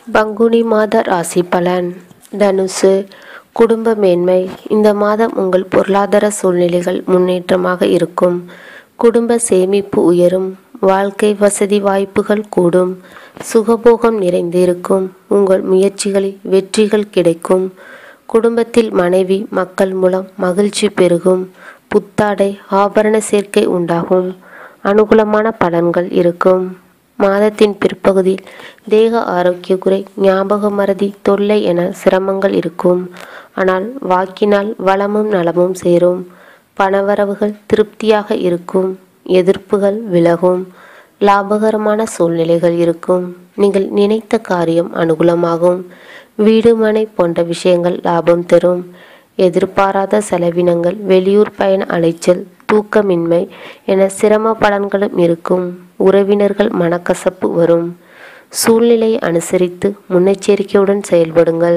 பங்குனி மாத ராசி பலன் தனுசு குடும்ப மேன்மை இந்த மாதம் உங்கள் பொருளாதார சூழ்நிலைகள் முன்னேற்றமாக இருக்கும் குடும்ப சேமிப்பு உயரும் வாழ்க்கை வசதி வாய்ப்புகள் கூடும் சுகபோகம் நிறைந்து இருக்கும் உங்கள் முயற்சிகளில் வெற்றிகள் கிடைக்கும் குடும்பத்தில் மனைவி மக்கள் மூலம் மகிழ்ச்சி பெருகும் புத்தாடை ஆபரண சேர்க்கை உண்டாகும் அனுகூலமான பலன்கள் இருக்கும் மாதத்தின் பிற்பகுதியில் தேக ஆரோக்கிய குறை ஞாபக மறதி தொல்லை என சிரமங்கள் இருக்கும் ஆனால் வாக்கினால் வளமும் நலமும் சேரும் பணவரவுகள் திருப்தியாக இருக்கும் எதிர்ப்புகள் விலகும் லாபகரமான சூழ்நிலைகள் இருக்கும் நீங்கள் நினைத்த காரியம் அனுகூலமாகும் வீடு மனை போன்ற விஷயங்கள் லாபம் தரும் எதிர்பாராத செலவினங்கள் வெளியூர் பயண அலைச்சல் தூக்கமின்மை என சிரம பலன்களும் இருக்கும் உறவினர்கள் மனக்கசப்பு வரும் சூழ்நிலையை அனுசரித்து முன்னெச்சரிக்கையுடன் செயல்படுங்கள்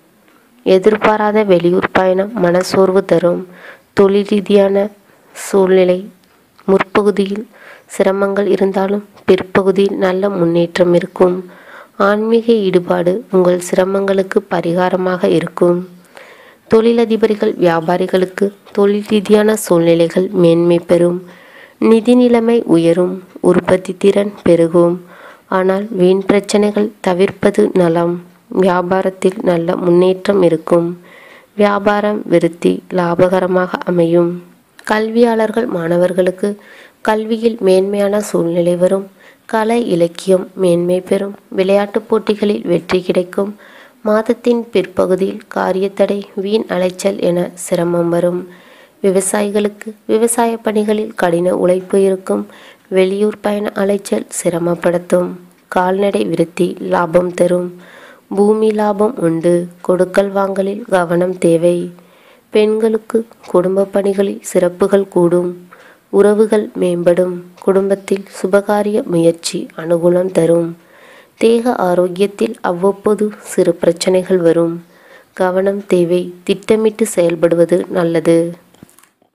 எதிர்பாராத வெளியூர் பயணம் மனசோர்வு தரும் தொழில் ரீதியான சூழ்நிலை முற்பகுதியில் சிரமங்கள் இருந்தாலும் பிற்பகுதியில் நல்ல முன்னேற்றம் இருக்கும் ஆன்மீக ஈடுபாடு உங்கள் சிரமங்களுக்கு பரிகாரமாக இருக்கும் தொழிலதிபர்கள் வியாபாரிகளுக்கு தொழில் ரீதியான சூழ்நிலைகள் மேன்மை பெறும் நிதி நிலைமை உயரும் உற்பத்தி திறன் பெருகும் ஆனால் வீண் பிரச்சனைகள் தவிர்ப்பது நலம் வியாபாரத்தில் நல்ல முன்னேற்றம் இருக்கும் வியாபாரம் விருத்தி லாபகரமாக அமையும் கல்வியாளர்கள் மாணவர்களுக்கு கல்வியில் மேன்மையான சூழ்நிலை வரும் கலை இலக்கியம் மேன்மை பெறும் விளையாட்டுப் போட்டிகளில் வெற்றி கிடைக்கும் மாதத்தின் பிற்பகுதியில் காரியத்தடை வீண் அலைச்சல் என சிரமம் வரும் விவசாயிகளுக்கு விவசாய பணிகளில் கடின உழைப்பு இருக்கும் வெளியூர் பயண அலைச்சல் சிரமப்படுத்தும் கால்நடை விருத்தி லாபம் தரும் பூமி லாபம் உண்டு கொடுக்கல் வாங்கலில் கவனம் தேவை பெண்களுக்கு குடும்ப பணிகளில் சிறப்புகள் கூடும் உறவுகள் மேம்படும் குடும்பத்தில் சுபகாரிய முயற்சி அனுகூலம் தரும் தேக ஆரோக்கியத்தில் அவ்வப்போது சிறு பிரச்சனைகள் வரும் கவனம் தேவை திட்டமிட்டு செயல்படுவது நல்லது